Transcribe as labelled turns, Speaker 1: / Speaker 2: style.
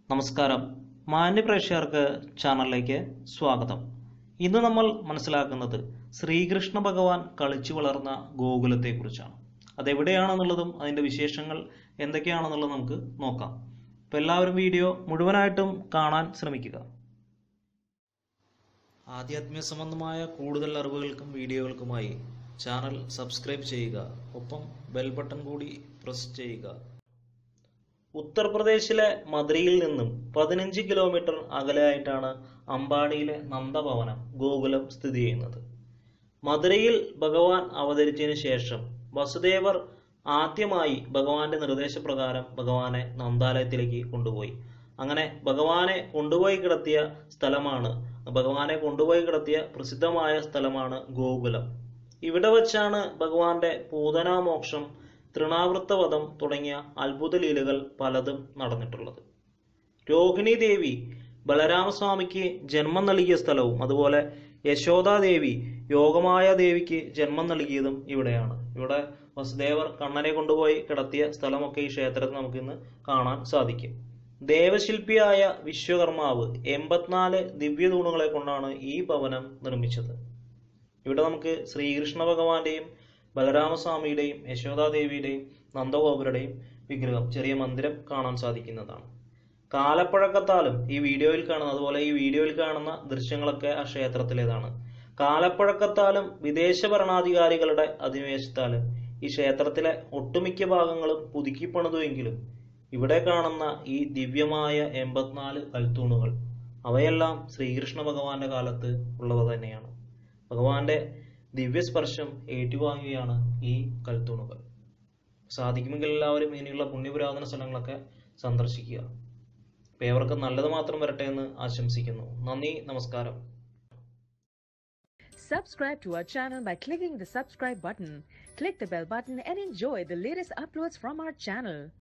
Speaker 1: നമസ്കാരം മാന്യ പ്രേക്ഷകർക്ക് ചാനലിലേക്ക് സ്വാഗതം ഇന്ന് നമ്മൾ മനസ്സിലാക്കുന്നത് ശ്രീകൃഷ്ണ ഭഗവാൻ കളിച്ചു വളർന്ന ഗോകുലത്തെക്കുറിച്ചാണ് അതെവിടെയാണെന്നുള്ളതും അതിൻ്റെ വിശേഷങ്ങൾ എന്തൊക്കെയാണെന്നുള്ളത് നമുക്ക് നോക്കാം അപ്പോൾ എല്ലാവരും വീഡിയോ മുഴുവനായിട്ടും കാണാൻ ശ്രമിക്കുക ആധ്യാത്മിക സംബന്ധമായ കൂടുതൽ അറിവുകൾക്കും വീഡിയോകൾക്കുമായി ചാനൽ സബ്സ്ക്രൈബ് ചെയ്യുക ഒപ്പം ബെൽ ബട്ടൺ കൂടി പ്രസ് ചെയ്യുക ഉത്തർപ്രദേശിലെ മധുരയിൽ നിന്നും പതിനഞ്ച് കിലോമീറ്റർ അകലെയായിട്ടാണ് അമ്പാടിയിലെ നന്ദഭവനം ഗോകുലം സ്ഥിതി ചെയ്യുന്നത് മധുരയിൽ ഭഗവാൻ അവതരിച്ചതിന് ശേഷം വസുദേവർ ആദ്യമായി ഭഗവാന്റെ നിർദ്ദേശപ്രകാരം ഭഗവാനെ നന്ദാലയത്തിലേക്ക് കൊണ്ടുപോയി അങ്ങനെ ഭഗവാനെ കൊണ്ടുപോയി കിടത്തിയ സ്ഥലമാണ് ഭഗവാനെ കൊണ്ടുപോയി കിടത്തിയ പ്രസിദ്ധമായ സ്ഥലമാണ് ഗോകുലം ഇവിടെ വച്ചാണ് ഭഗവാന്റെ പൂതനാമോക്ഷം തൃണാവൃത്തവധം തുടങ്ങിയ അത്ഭുത ലീലകൾ പലതും നടന്നിട്ടുള്ളത് രോഹിണി ദേവി ബലരാമസ്വാമിക്ക് ജന്മം നൽകിയ സ്ഥലവും അതുപോലെ യശോദാദേവി യോഗമായ ദേവിക്ക് ജന്മം നൽകിയതും ഇവിടെയാണ് ഇവിടെ വസുദേവർ കണ്ണനെ കൊണ്ടുപോയി കിടത്തിയ സ്ഥലമൊക്കെ ഈ ക്ഷേത്രത്തിൽ നമുക്ക് ഇന്ന് കാണാൻ സാധിക്കും ദേവശില്പിയായ വിശ്വകർമാവ് എൺപത്തിനാല് ദിവ്യ തൂണുകളെ കൊണ്ടാണ് ഈ ഭവനം നിർമ്മിച്ചത് ഇവിടെ നമുക്ക് ശ്രീകൃഷ്ണ ഭഗവാന്റെയും ബലരാമസ്വാമിയുടെയും യശോദാദേവിയുടെയും നന്ദഗോപുരുടെയും വിഗ്രഹം ചെറിയ മന്ദിരം കാണാൻ സാധിക്കുന്നതാണ് കാലപ്പഴക്കത്താലും ഈ വീഡിയോയിൽ കാണുന്ന അതുപോലെ ഈ വീഡിയോയിൽ കാണുന്ന ദൃശ്യങ്ങളൊക്കെ ആ ക്ഷേത്രത്തിലേതാണ് കാലപ്പഴക്കത്താലും വിദേശ ഭരണാധികാരികളുടെ അധിനിവേശത്താലും ഈ ക്ഷേത്രത്തിലെ ഒട്ടുമിക്ക ഭാഗങ്ങളും പുതുക്കിപ്പണിതുവെങ്കിലും ഇവിടെ കാണുന്ന ഈ ദിവ്യമായ എൺപത്തിനാല് കൽത്തൂണുകൾ അവയെല്ലാം ശ്രീകൃഷ്ണ ഭഗവാന്റെ കാലത്ത് ഉള്ളവ തന്നെയാണ് ഭഗവാന്റെ ദിവ്യസ്പർശം ഏറ്റുവാങ്ങുകയാണ് ഈ കൽത്തൂണുകൾ സാധിക്കുമെങ്കിൽ എല്ലാവരും ഇനിയുള്ള പുണ്യപുരാതന സ്ഥലങ്ങളൊക്കെ സന്ദർശിക്കുക അപ്പോൾ ഏവർക്കും നല്ലത് മാത്രം വരട്ടെ എന്ന് ആശംസിക്കുന്നു നന്ദി നമസ്കാരം
Speaker 2: Subscribe to our channel by clicking the subscribe button. Click the bell button and enjoy the latest uploads from our channel.